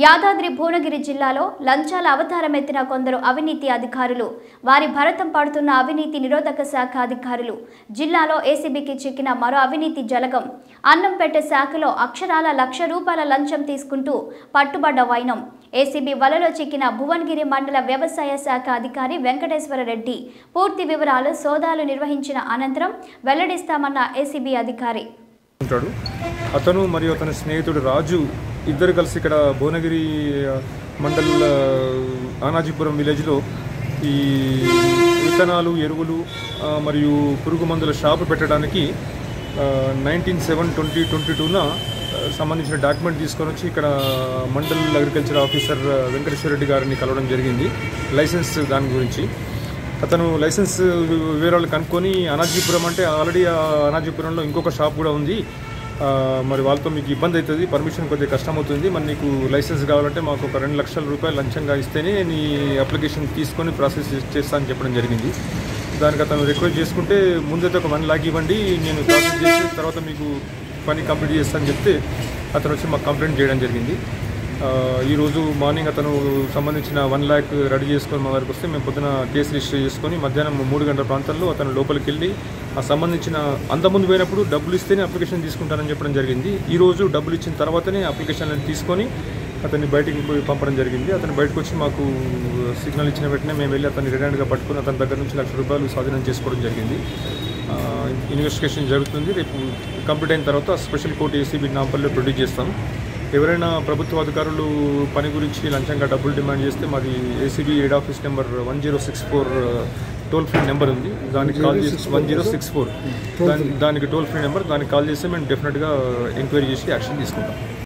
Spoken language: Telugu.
యాదాద్రి భువనగిరి జిల్లాలో లంచాల అవతారం ఎత్తిన కొందరు అవినీతి అధికారులు వారి భరతం పడుతున్న అవినీతి నిరోధక శాఖ అధికారులు జిల్లాలో ఏసీబీకి చిక్కిన మరో అవినీతి జలగం అన్నంపేట శాఖలో అక్షరాల లక్ష రూపాయల లంచం తీసుకుంటూ పట్టుబడ్డ వైనం ఏసీబీ వలలో చిక్కిన భువనగిరి మండల వ్యవసాయ శాఖ అధికారి వెంకటేశ్వర రెడ్డి పూర్తి వివరాలు సోదాలు నిర్వహించిన అనంతరం వెల్లడిస్తామన్న ఏసీబీ అధికారి ఉంటాడు అతను మరియు అతని స్నేహితుడు రాజు ఇద్దరు కలిసి ఇక్కడ భువనగిరి ఆ, మండల్ ఆ, ఆనాజీపురం విలేజ్లో ఈ విత్తనాలు ఎరువులు ఆ, మరియు పురుగు మందుల షాపు పెట్టడానికి నైన్టీన్ సెవెన్ ట్వంటీ ట్వంటీ టూన సంబంధించిన డాక్యుమెంట్ తీసుకొని వచ్చి ఇక్కడ మండల్ అగ్రికల్చర్ ఆఫీసర్ ఆ, వెంకటేశ్వర రెడ్డి గారిని కలవడం జరిగింది లైసెన్స్ దాని గురించి అతను లైసెన్స్ వివరాలు కనుక్కొని అనాజీపురం అంటే ఆల్రెడీ ఆ అనాజీపురంలో ఇంకొక షాప్ కూడా ఉంది ఆ, మరి వాళ్ళతో మీకు ఇబ్బంది అవుతుంది పర్మిషన్ కొద్దిగా కష్టం అవుతుంది మరి నీకు లైసెన్స్ కావాలంటే మాకు ఒక రెండు లక్షల రూపాయలు లంచంగా ఇస్తేనే నీ అప్లికేషన్ తీసుకొని ప్రాసెస్ చేస్తా అని చెప్పడం జరిగింది దానికి అతను రిక్వెస్ట్ చేసుకుంటే ముందైతే ఒక వన్ లాక్ ఇవ్వండి నేను ప్రాసెస్ చేసి తర్వాత మీకు పని కంప్లీట్ చేస్తానని చెప్తే అతను వచ్చి మాకు కంప్లైంట్ చేయడం జరిగింది ఆ, ఈరోజు మార్నింగ్ అతను సంబంధించిన వన్ ల్యాక్ రెడీ చేసుకొని మా వరకు వస్తే మేము పొద్దున కేసు రిజిస్టర్ చేసుకొని మధ్యాహ్నం మూడు గంటల ప్రాంతాల్లో అతను లోపలికి వెళ్ళి ఆ సంబంధించిన అంతకుముందు పోయినప్పుడు డబ్బులు ఇస్తేనే అప్లికేషన్ తీసుకుంటానని చెప్పడం జరిగింది ఈ రోజు డబ్బులు ఇచ్చిన తర్వాతనే అప్లికేషన్లను తీసుకొని అతన్ని బయటికి పోయి పంపడం జరిగింది అతను బయటకు వచ్చి మాకు సిగ్నల్ ఇచ్చిన వెంటనే మేము వెళ్ళి అతన్ని రిటర్న్గా పట్టుకుని అతని దగ్గర నుంచి లక్ష రూపాయలు స్వాధీనం చేసుకోవడం జరిగింది ఆ, ఇన్వెస్టిగేషన్ జరుగుతుంది రేపు కంప్లీట్ అయిన తర్వాత స్పెషల్ కోర్టు ఏసీబీ నాంపల్లిలో ప్రొడ్యూస్ చేస్తాం ఎవరైనా ప్రభుత్వ అధికారులు పని గురించి లంచంగా డబ్బులు డిమాండ్ చేస్తే మాది ACB head office number one zero six four toll free number ఉంది దానికి కాల్ చేసి వన్ జీరో సిక్స్ ఫోర్ దానికి టోల్ ఫ్రీ నెంబర్ దానికి కాల్ చేస్తే మేము డెఫినెట్గా ఎంక్వైరీ చేసి యాక్షన్ తీసుకుంటాం